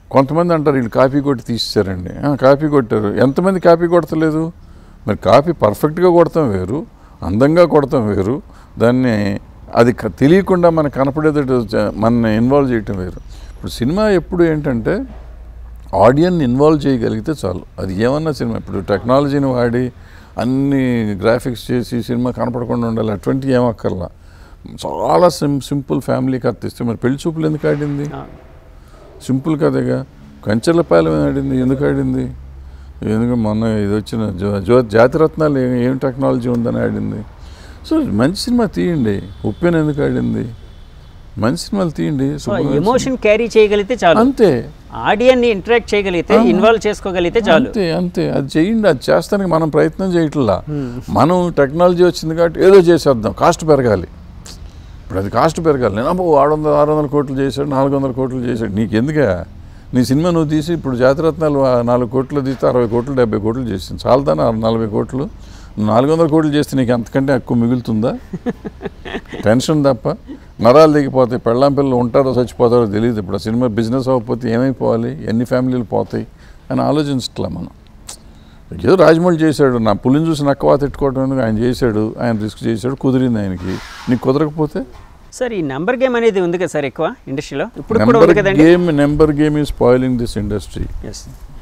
కొంతమంది అంటారు వీళ్ళు కాపీ కొట్టి తీసేశారండి ఆ, కాపీ కొట్టారు ఎంతమంది కాపీ కొడతలేదు మరి కాపీ పర్ఫెక్ట్గా కొడతాం వేరు అందంగా కొడతాం వేరు దాన్ని అది క- తెలియకుండా మనకు కనపడేటట్టు చ- మనని ఇన్వాల్వ్ చేయటం వేరు ఇప్పుడు సినిమా ఎప్పుడు ఏంటంటే ఆడియన్ ఇన్వాల్వ్ చేయగలిగితే చాలు అది ఏమన్నా సినిమా ఇప్పుడు టెక్నాలజీని వాడి అన్ని గ్రాఫిక్స్ చేసి సినిమా కనపడకుండా ఉండాలి అటువంటివి ఏమక్కర్లా చాలా సిం సింపుల్ ఫ్యామిలీ కథ ఇస్తే మరి పెళ్లి చూపులు ఎందుకు ఆడింది సింపుల్ కథగా కంచెలపాలెం ఆడింది ఎందుకు ఆడింది ఎందుకు మొన్న ఇది వచ్చిన జో జో జాతిరత్నాలు ఏ- ఏం టెక్నాలజీ ఉందని ఆడింది సో మంచి సినిమా తీయండి ఉప్పెన ఎందుకు ఆడింది మంచి సినిమాలు తీయండి శుభ్రంగా ఎమోషన్ క్యారీ చేయగలిగితే చాలు అంతే ఆడియన్ ని ఇంటరాక్ట్ చేయగలిగితే ఇన్వాల్వ్ చేసుకోగలిగితే చాలు అంతే అంతే అది చేయండి అది చేస్తానికి మనం ప్రయత్నం చేయట్లా మనం టెక్నాలజీ వచ్చింది కాబట్టి ఏదో చేసేద్దాం కాస్ట్ పెరగాలి ఇప్పుడు అది కాస్ట్ పెరగాలి నేను అబ్బో ఆరు వందల ఆరు వందల కోట్లు చేశాడు నాలుగు వందల కోట్లు చేశాడు నీకు ఎందుకే నీ సినిమా నువ్వు తీసి ఇప్పుడు జాతిరత్నాలు ఆ నాలుగు కోట్లు తీస్తే అరవై కోట్లు డెబ్బై కోట్లు చేసింది చాలదానా నలభై కోట్లు నువ్వు నాలుగు వందల కోట్లు చేస్తే నీకు అంతకంటే ఎక్కువ మిగులుతుందా టెన్షన్ తప్ప నరాలు దిగిపోతాయి పెళ్ళాం పిల్లలు ఉంటారో చచ్చిపోతారో తెలియదు ఇప్పుడు ఆ సినిమా బిజినెస్ అవ్వకపోతే ఏమైపోవాలి ఎన్ని ఫ్యామిలీలు పోతాయి అని ఆలోచించట్లా మనం ఏదో రాజమౌళి చేశాడు నా పులిని చూసి నక్కవా తిట్టుకోవడం ఎందుకు ఆయన చేశాడు ఆయన రిస్క్ చేశాడు కుదిరింది ఆయనకి నీకు కుదరకపోతే సార్ ఈ నెంబర్ గేమ్ అనేది ఉంది కదా సార్ ఎక్కువ ఇండస్ట్రీలో ఇప్పుడు కూడా నెంబర్ ఉంది కదండి గేమ్ నెంబర్ గేమ్ ఈ spoiling this industry is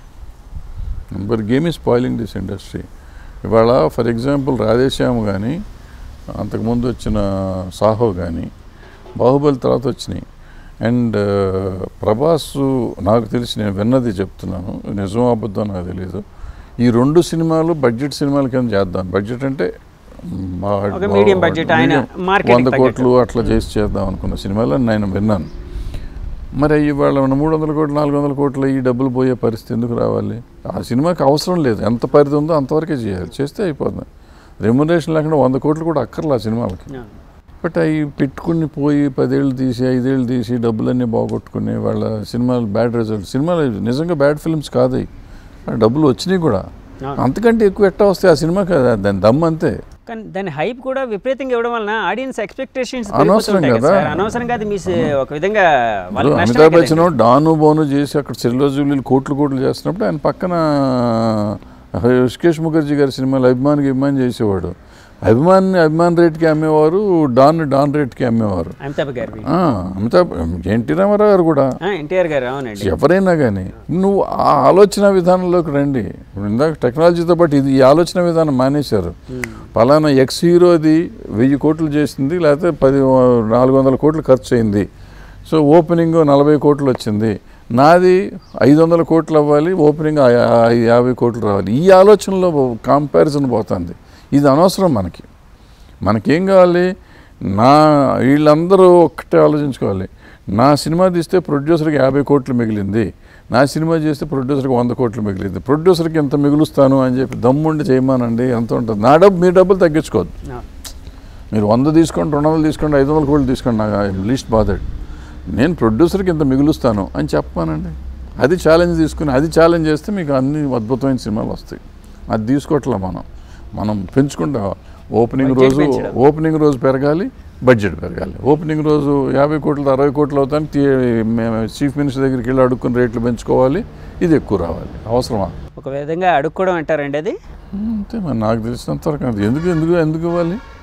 number game ఈ స్పాయిలింగ్ దిస్ ఇండస్ట్రీ ఇవాళ ఫర్ ఎగ్జాంపుల్ రాధేశ్యామ్ కానీ అంతకుముందు వచ్చిన సాహో కానీ బాహుబలి తర్వాత వచ్చినాయి అండ్ ప్రభాస్ నాకు తెలిసి నేను విన్నది చెప్తున్నాను నిజం అబద్ధం నాకు తెలియదు ఈ రెండు సినిమాలు బడ్జెట్ సినిమాల కింద చేద్దాం బడ్జెట్ అంటే మా- ఒక medium budget ఆయన medium marketing వంద తగ్గట్టు. కోట్లు అట్లా చేసి చేద్దాం అనుకున్న సినిమాలు నేను విన్నాను మరి ఇవాళ మన మూడు వందల కోట్లు నాలుగు వందల కోట్లు ఈ డబ్బులు పోయే పరిస్థితి ఎందుకు రావాలి ఆ సినిమాకి అవసరం లేదు ఎంత పరిధి ఉందో అంతవరకే చేయాలి చేస్తే అయిపోతుంది రెమ్యునరేషన్ లేకుండా వంద కోట్లు కూడా అక్కర్లా ఆ సినిమాలకి బట్ అవి పెట్టుకుని పోయి పదేళ్ళు తీసి ఐదేళ్ళు తీసి డబ్బులన్నీ బాగొట్టుకుని వాళ్ళ సినిమాలు బ్యాడ్ రిజల్ట్ సినిమాలు నిజంగా బ్యాడ్ ఫిల్మ్స్ కాదు అవి. ఆ డబ్బులు వచ్చినాయి కూడా అవును. అంతకంటే ఎక్కువ ఎట్టా వస్తాయి ఆ సినిమాకి అది- దాని దమ్ అంతే కానీ దాని హైప్ కూడా విపరీతంగా ఇవ్వడం వలన ఆడియన్స్ ఎక్స్పెక్టేషన్స్ అనవసరం కదా. అనవసరంగా అది మీ ఒక విధంగా వాళ్ళకి ఇప్పుడు నష్టమే అమితాబ్ బచ్చన్ కదండి. డాను బోను చేసి అక్కడ చిరులోజులు కోట్లు కోట్లు చేస్తున్నప్పుడు ఆయన పక్కన ఋషికేష్ ముఖర్జీ గారి సినిమాలు అభిమానికి అభిమాని చేసేవాడు అభిమాని అభిమాన్ రేట్కి అమ్మేవారు డాన్ డాన్ రేట్కి అమ్మేవారు అమితాబ్ గారి ఆ, అమితాబ్ ఎన్టీ రామారావు గారు కూడా ఎన్టీఆర్ గారు అవునండి ఎవరైనా కానీ నువ్వు ఆ ఆలోచన విధానంలోకి రండి ఇప్పుడు ఇందాక టెక్నాలజీతో పాటు ఇది ఈ ఆలోచన విధానం మానేశారు పలానా ఎక్స్ హీరోది వెయ్యి కోట్లు చేసింది లేకపోతే పది నాలుగు వందల కోట్లు ఖర్చు అయింది సో ఓపెనింగ్ నలభై కోట్లు వచ్చింది నాది ఐదు వందల కోట్లు అవ్వాలి ఓపెనింగ్ ఆ- ఆ- యాభై కోట్లు రావాలి ఈ ఆలోచనలో కంపారిజన్ పోతుంది ఇది అనవసరం మనకి మనకేం కావాలి నా వీళ్ళందరూ ఒక్కటే ఆలోచించుకోవాలి నా సినిమా తీస్తే ప్రొడ్యూసర్కి యాభై కోట్లు మిగిలింది నా సినిమా చేస్తే ప్రొడ్యూసర్కి వంద కోట్లు మిగిలింది ప్రొడ్యూసర్కి ఎంత మిగులుస్తాను అని చెప్పి దమ్ముండి చేయమానండి ఎంత ఉంటుంది నా డబ్బు మీ డబ్బులు తగ్గించుకోవద్దు అవును. మీరు వంద తీసుకోండి రెండు వందలు తీసుకోండి ఐదు వందల కోట్లు తీసుకోండి నాకు లీస్ట్ బాధడ్ నేను ప్రొడ్యూసర్కి ఇంత మిగులుస్తాను అని చెప్పానండి అది ఛాలెంజ్ తీసుకుని అది ఛాలెంజ్ చేస్తే మీకు అన్ని అద్భుతమైన సినిమాలు వస్తాయి అది తీసుకోవట్లే మనం మనం పెంచుకుంటా ఓపెనింగ్ Budget రోజు పెంచడం. ఓపెనింగ్ రోజు పెరగాలి బడ్జెట్ పెరగాలి ఓపెనింగ్ రోజు యాభై కోట్లు అరవై కోట్లు అవుతాను చీఫ్ మినిస్టర్ దగ్గరికి వెళ్ళి అడుక్కుని రేట్లు పెంచుకోవాలి ఇది ఎక్కువ రావాలి అవసరమా ఒక విధంగా అడుక్కోవడం అంటారండి అది అంతే మరి నాకు తెలిసినంత వరకు అది ఎందుకు ఎందుకు ఎందుకు ఇవ్వాలి